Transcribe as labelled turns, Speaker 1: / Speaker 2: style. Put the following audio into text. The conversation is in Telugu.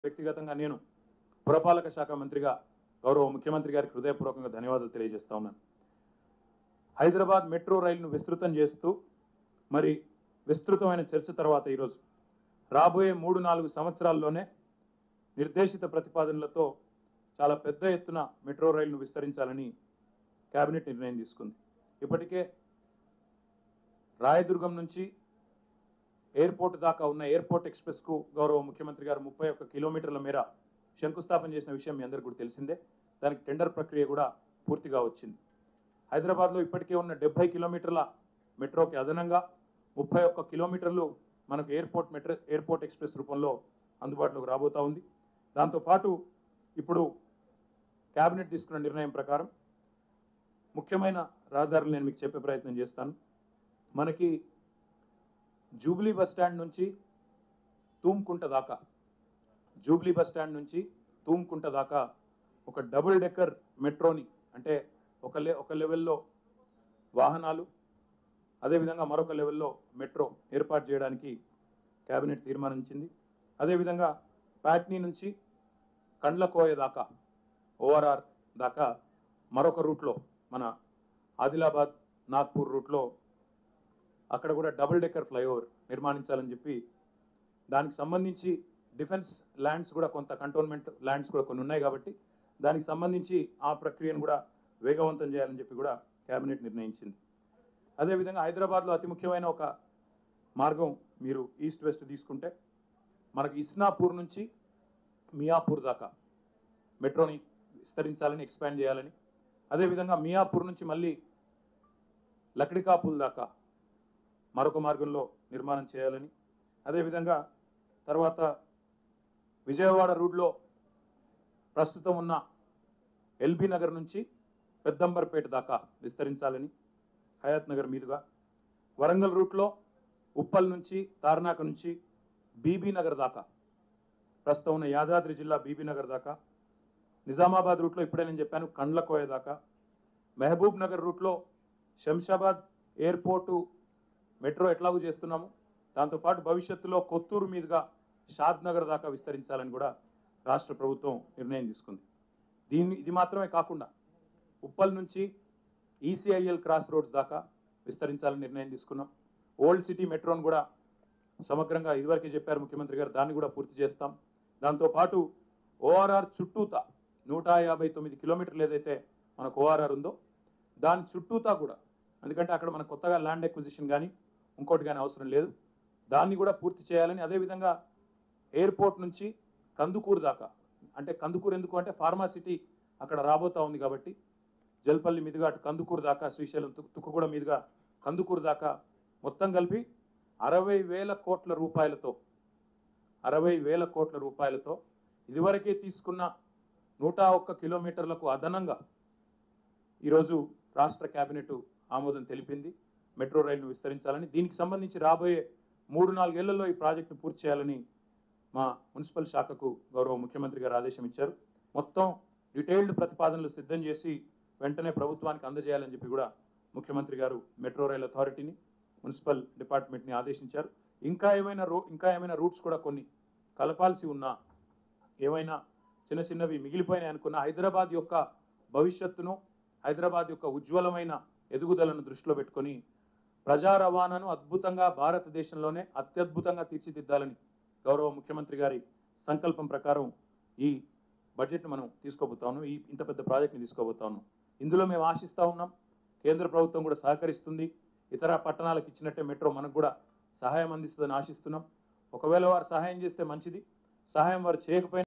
Speaker 1: వ్యక్తిగతంగా నేను పురపాలక శాఖ మంత్రిగా గౌరవ ముఖ్యమంత్రి గారికి హృదయపూర్వకంగా ధన్యవాదాలు తెలియజేస్తా ఉన్నాను హైదరాబాద్ మెట్రో రైలును విస్తృతం చేస్తూ మరి విస్తృతమైన చర్చ తర్వాత ఈరోజు రాబోయే మూడు నాలుగు సంవత్సరాల్లోనే నిర్దేశిత ప్రతిపాదనలతో చాలా పెద్ద ఎత్తున మెట్రో రైలును విస్తరించాలని కేబినెట్ నిర్ణయం తీసుకుంది ఇప్పటికే రాయదుర్గం నుంచి ఎయిర్పోర్ట్ దాకా ఉన్న ఎయిర్పోర్ట్ ఎక్స్ప్రెస్ కు గౌరవ ముఖ్యమంత్రి గారు ముప్పై ఒక్క కిలోమీటర్ల మేర శంకుస్థాపన చేసిన విషయం మీ అందరికీ కూడా తెలిసిందే దానికి టెండర్ ప్రక్రియ కూడా పూర్తిగా వచ్చింది హైదరాబాద్లో ఇప్పటికే ఉన్న డెబ్బై కిలోమీటర్ల మెట్రోకి అదనంగా ముప్పై ఒక్క కిలోమీటర్లు మనకు ఎయిర్పోర్ట్ మెట్రో ఎయిర్పోర్ట్ ఎక్స్ప్రెస్ రూపంలో అందుబాటులోకి రాబోతా ఉంది దాంతోపాటు ఇప్పుడు కేబినెట్ తీసుకున్న నిర్ణయం ప్రకారం ముఖ్యమైన రహదారులు నేను మీకు చెప్పే ప్రయత్నం చేస్తాను మనకి జూబ్లీ బస్ స్టాండ్ నుంచి తూమ్కుంట దాకా జూబ్లీ బస్ స్టాండ్ నుంచి తూమ్కుంట దాకా ఒక డబుల్ డెక్కర్ మెట్రోని అంటే ఒక లె ఒక లెవెల్లో వాహనాలు అదేవిధంగా మరొక లెవెల్లో మెట్రో ఏర్పాటు చేయడానికి కేబినెట్ తీర్మానించింది అదేవిధంగా ప్యాట్నీ నుంచి కండ్లకోయ దాకా ఓఆర్ఆర్ దాకా మరొక రూట్లో మన ఆదిలాబాద్ నాగ్పూర్ రూట్లో అక్కడ కూడా డబుల్ డెక్కర్ ఫ్లైఓవర్ నిర్మాణించాలని చెప్పి దానికి సంబంధించి డిఫెన్స్ ల్యాండ్స్ కూడా కొంత కంటోన్మెంట్ ల్యాండ్స్ కూడా కొన్ని ఉన్నాయి కాబట్టి దానికి సంబంధించి ఆ ప్రక్రియను కూడా వేగవంతం చేయాలని చెప్పి కూడా కేబినెట్ నిర్ణయించింది అదేవిధంగా హైదరాబాద్లో అతి ముఖ్యమైన ఒక మార్గం మీరు ఈస్ట్ వెస్ట్ తీసుకుంటే మనకి ఇస్నాపూర్ నుంచి మియాపూర్ దాకా మెట్రోని విస్తరించాలని ఎక్స్పాండ్ చేయాలని అదేవిధంగా మియాపూర్ నుంచి మళ్ళీ లక్డికాపుల్ దాకా మరొక మార్గంలో నిర్మాణం చేయాలని అదేవిధంగా తర్వాత విజయవాడ రూట్లో ప్రస్తుతం ఉన్న ఎల్బీ నగర్ నుంచి పెద్దంబర్పేట దాకా విస్తరించాలని హయాత్ నగర్ మీదుగా వరంగల్ రూట్లో ఉప్పల్ నుంచి తార్నాక నుంచి బీబీ నగర్ దాకా ప్రస్తుతం ఉన్న యాదాద్రి జిల్లా బీబీ నగర్ దాకా నిజామాబాద్ రూట్లో ఇప్పుడే నేను చెప్పాను కండ్లకోయ దాకా మహబూబ్ నగర్ రూట్లో శంషాబాద్ ఎయిర్పోర్టు మెట్రో ఎట్లాగూ చేస్తున్నాము దాంతోపాటు భవిష్యత్తులో కొత్తూరు మీదుగా షాద్ నగర్ దాకా విస్తరించాలని కూడా రాష్ట్ర ప్రభుత్వం నిర్ణయం తీసుకుంది దీన్ని ఇది మాత్రమే కాకుండా ఉప్పల్ నుంచి ఈసీఐఎల్ క్రాస్ రోడ్స్ దాకా విస్తరించాలని నిర్ణయం తీసుకున్నాం ఓల్డ్ సిటీ మెట్రోను కూడా సమగ్రంగా ఇదివరకే చెప్పారు ముఖ్యమంత్రి గారు దాన్ని కూడా పూర్తి చేస్తాం దాంతోపాటు ఓఆర్ఆర్ చుట్టూతా నూట యాభై తొమ్మిది కిలోమీటర్లు ఏదైతే మనకు ఓఆర్ఆర్ ఉందో దాని చుట్టూతా కూడా ఎందుకంటే అక్కడ మనకు కొత్తగా ల్యాండ్ ఎక్విజిషన్ కానీ ఇంకోటి కానీ అవసరం లేదు దాన్ని కూడా పూర్తి చేయాలని అదేవిధంగా ఎయిర్పోర్ట్ నుంచి కందుకూరు దాకా అంటే కందుకూరు ఎందుకు అంటే ఫార్మాసిటీ అక్కడ రాబోతా ఉంది కాబట్టి జల్పల్లి మీదుగా అటు కందుకూరు దాకా శ్రీశైలం తుక్- తుక్కుగూడ మీదుగా కందుకూరు దాకా మొత్తం కలిపి అరవై వేల కోట్ల రూపాయలతో అరవై వేల కోట్ల రూపాయలతో ఇదివరకే తీసుకున్న నూట ఒక్క కిలోమీటర్లకు అదనంగా ఈరోజు రాష్ట్ర కేబినెట్ ఆమోదం తెలిపింది మెట్రో రైలును విస్తరించాలని దీనికి సంబంధించి రాబోయే మూడు నాలుగేళ్లలో ఈ ప్రాజెక్టును పూర్తి చేయాలని మా మున్సిపల్ శాఖకు గౌరవ ముఖ్యమంత్రి గారు ఆదేశం ఇచ్చారు మొత్తం డీటెయిల్డ్ ప్రతిపాదనలు సిద్ధం చేసి వెంటనే ప్రభుత్వానికి అందజేయాలని చెప్పి కూడా ముఖ్యమంత్రి గారు మెట్రో రైల్ అథారిటీని మున్సిపల్ డిపార్ట్మెంట్ని ఆదేశించారు ఇంకా ఏమైనా రూ ఇంకా ఏమైనా రూట్స్ కూడా కొన్ని కలపాల్సి ఉన్నా ఏమైనా చిన్న చిన్నవి మిగిలిపోయినాయి అనుకున్న హైదరాబాద్ యొక్క భవిష్యత్తును హైదరాబాద్ యొక్క ఉజ్వలమైన ఎదుగుదలను దృష్టిలో పెట్టుకొని ప్రజా రవాణాను అద్భుతంగా భారతదేశంలోనే అత్యద్భుతంగా తీర్చిదిద్దాలని గౌరవ ముఖ్యమంత్రి గారి సంకల్పం ప్రకారం ఈ బడ్జెట్ మనం తీసుకోబోతా ఉన్నాం ఈ ఇంత పెద్ద ప్రాజెక్ట్ని తీసుకోబోతా ఉన్నాం ఇందులో మేము ఆశిస్తా ఉన్నాం కేంద్ర ప్రభుత్వం కూడా సహకరిస్తుంది ఇతర పట్టణాలకు ఇచ్చినట్టే మెట్రో మనకు కూడా సహాయం అందిస్తుందని ఆశిస్తున్నాం ఒకవేళ వారు సహాయం చేస్తే మంచిది సహాయం వారు చేయకపోయినా